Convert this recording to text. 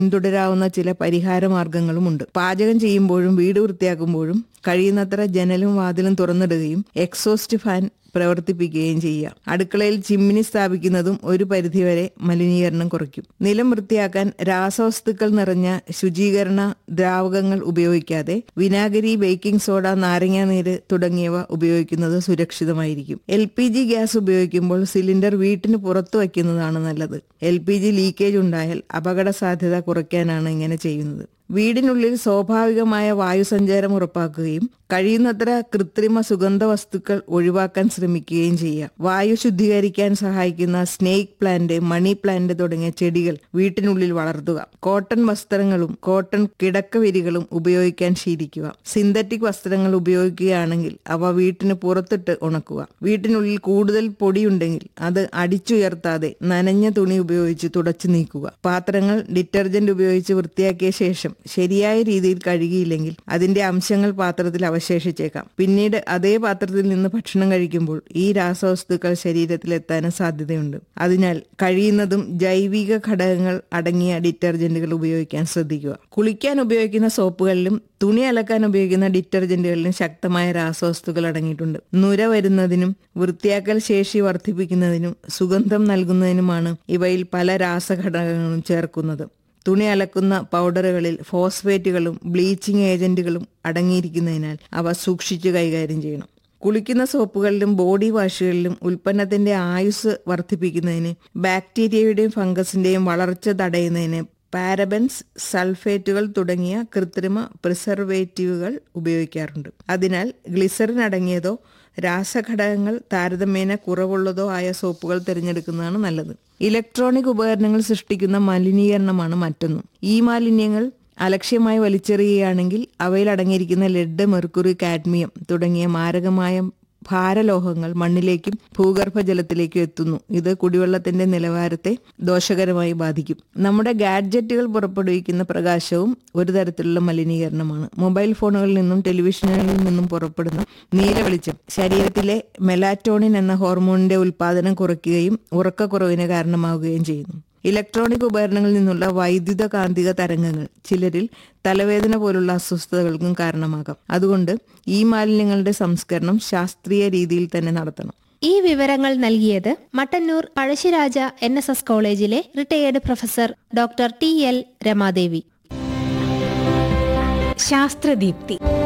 പിന്തുടരാവുന്ന ചില പരിഹാര മാർഗങ്ങളുമുണ്ട് പാചകം ചെയ്യുമ്പോഴും വീട് വൃത്തിയാക്കുമ്പോഴും കഴിയുന്നത്ര ജനലും വാതിലും തുറന്നിടുകയും എക്സോസ്റ്റ് ഫാൻ പ്രവർത്തിപ്പിക്കുകയും ചെയ്യുക അടുക്കളയിൽ ചിമ്മിനി സ്ഥാപിക്കുന്നതും ഒരു പരിധിവരെ മലിനീകരണം കുറയ്ക്കും നിലം വൃത്തിയാക്കാൻ രാസവസ്തുക്കൾ നിറഞ്ഞ ശുചീകരണ ദ്രാവകങ്ങൾ ഉപയോഗിക്കാതെ വിനാഗിരി ബേക്കിംഗ് സോഡ നാരങ്ങാനീര് തുടങ്ങിയവ ഉപയോഗിക്കുന്നത് സുരക്ഷിതമായിരിക്കും എൽ പി ജി ഗ്യാസ് ഉപയോഗിക്കുമ്പോൾ സിലിണ്ടർ വീട്ടിന് പുറത്തു വയ്ക്കുന്നതാണ് നല്ലത് എൽ പി ജി ലീക്കേജ് ഉണ്ടായാൽ അപകട സാധ്യത കുറയ്ക്കാനാണ് ഇങ്ങനെ ചെയ്യുന്നത് വീടിനുള്ളിൽ സ്വാഭാവികമായ വായുസഞ്ചാരം ഉറപ്പാക്കുകയും കഴിയുന്നത്ര കൃത്രിമ സുഗന്ധ വസ്തുക്കൾ ഒഴിവാക്കാൻ ശ്രമിക്കുകയും ചെയ്യുക വായു ശുദ്ധീകരിക്കാൻ സഹായിക്കുന്ന സ്നേക്ക് പ്ലാന്റ് മണി പ്ലാന്റ് തുടങ്ങിയ ചെടികൾ വീട്ടിനുള്ളിൽ വളർത്തുക കോട്ടൺ വസ്ത്രങ്ങളും കോട്ടൺ കിടക്കവിരികളും ഉപയോഗിക്കാൻ ശീലിക്കുക സിന്തറ്റിക് വസ്ത്രങ്ങൾ ഉപയോഗിക്കുകയാണെങ്കിൽ അവ വീട്ടിന് പുറത്തിട്ട് ഉണക്കുക വീട്ടിനുള്ളിൽ കൂടുതൽ പൊടിയുണ്ടെങ്കിൽ അത് അടിച്ചുയർത്താതെ നനഞ്ഞ തുണി ഉപയോഗിച്ച് തുടച്ചു നീക്കുക പാത്രങ്ങൾ ഡിറ്റർജന്റ് ഉപയോഗിച്ച് വൃത്തിയാക്കിയ ശേഷം ശരിയായ രീതിയിൽ കഴുകിയില്ലെങ്കിൽ അതിന്റെ അംശങ്ങൾ പാത്രത്തിൽ അവശേഷിച്ചേക്കാം പിന്നീട് അതേ പാത്രത്തിൽ നിന്ന് ഭക്ഷണം കഴിക്കുമ്പോൾ ഈ രാസവസ്തുക്കൾ ശരീരത്തിൽ എത്താനും സാധ്യതയുണ്ട് അതിനാൽ കഴിയുന്നതും ജൈവിക ഘടകങ്ങൾ അടങ്ങിയ ഡിറ്റർജന്റുകൾ ഉപയോഗിക്കാൻ ശ്രദ്ധിക്കുക കുളിക്കാൻ ഉപയോഗിക്കുന്ന സോപ്പുകളിലും തുണി അലക്കാൻ ഉപയോഗിക്കുന്ന ഡിറ്റർജന്റുകളിലും ശക്തമായ രാസവസ്തുക്കൾ അടങ്ങിയിട്ടുണ്ട് നുര വരുന്നതിനും വൃത്തിയാക്കൽ ശേഷി വർദ്ധിപ്പിക്കുന്നതിനും സുഗന്ധം നൽകുന്നതിനുമാണ് ഇവയിൽ പല രാസഘടകങ്ങളും ചേർക്കുന്നത് തുണി അലക്കുന്ന പൗഡറുകളിൽ ഫോസ്ഫേറ്റുകളും ബ്ലീച്ചിങ് ഏജന്റുകളും അടങ്ങിയിരിക്കുന്നതിനാൽ അവ സൂക്ഷിച്ചു കൈകാര്യം ചെയ്യണം കുളിക്കുന്ന സോപ്പുകളിലും ബോഡി വാഷുകളിലും ഉൽപ്പന്നത്തിന്റെ ആയുസ് വർദ്ധിപ്പിക്കുന്നതിന് ബാക്ടീരിയയുടെയും ഫംഗസിന്റെയും വളർച്ച തടയുന്നതിന് പാരബൻസ് സൾഫേറ്റുകൾ തുടങ്ങിയ കൃത്രിമ പ്രിസർവേറ്റീവുകൾ ഉപയോഗിക്കാറുണ്ട് അതിനാൽ ഗ്ലിസറിൻ അടങ്ങിയതോ രാസഘടകങ്ങൾ താരതമ്യേന കുറവുള്ളതോ ആയ സോപ്പുകൾ തിരഞ്ഞെടുക്കുന്നതാണ് നല്ലത് ഇലക്ട്രോണിക് ഉപകരണങ്ങൾ സൃഷ്ടിക്കുന്ന മലിനീകരണമാണ് മറ്റൊന്നും ഈ മാലിന്യങ്ങൾ അലക്ഷ്യമായി വലിച്ചെറിയുകയാണെങ്കിൽ അവയിൽ അടങ്ങിയിരിക്കുന്ന ലെഡ് മെർക്കുറി കാഡ്മിയം തുടങ്ങിയ മാരകമായ ഭാരലോഹങ്ങൾ മണ്ണിലേക്കും ഭൂഗർഭജലത്തിലേക്കും എത്തുന്നു ഇത് കുടിവെള്ളത്തിന്റെ നിലവാരത്തെ ദോഷകരമായി ബാധിക്കും നമ്മുടെ ഗാഡ്ജറ്റുകൾ പുറപ്പെടുവിക്കുന്ന പ്രകാശവും ഒരു തരത്തിലുള്ള മലിനീകരണമാണ് മൊബൈൽ ഫോണുകളിൽ നിന്നും ടെലിവിഷനുകളിൽ നിന്നും പുറപ്പെടുന്ന നീല വെളിച്ചം ശരീരത്തിലെ മെലാറ്റോണിൻ എന്ന ഹോർമോണിന്റെ ഉൽപാദനം കുറയ്ക്കുകയും ഉറക്കക്കുറവിന് കാരണമാവുകയും ചെയ്യുന്നു ഇലക്ട്രോണിക് ഉപകരണങ്ങളിൽ നിന്നുള്ള വൈദ്യുത കാന്തിക തരംഗങ്ങൾ ചിലരിൽ തലവേദന പോലുള്ള അസ്വസ്ഥതകൾക്കും കാരണമാകാം അതുകൊണ്ട് ഈ മാലിന്യങ്ങളുടെ സംസ്കരണം ശാസ്ത്രീയ രീതിയിൽ തന്നെ നടത്തണം ഈ വിവരങ്ങൾ നൽകിയത് Mattannur Pazhassi Raja N S S കോളേജിലെ retired professor doctor T L Ramadevi ശാസ്ത്രദീപ്തി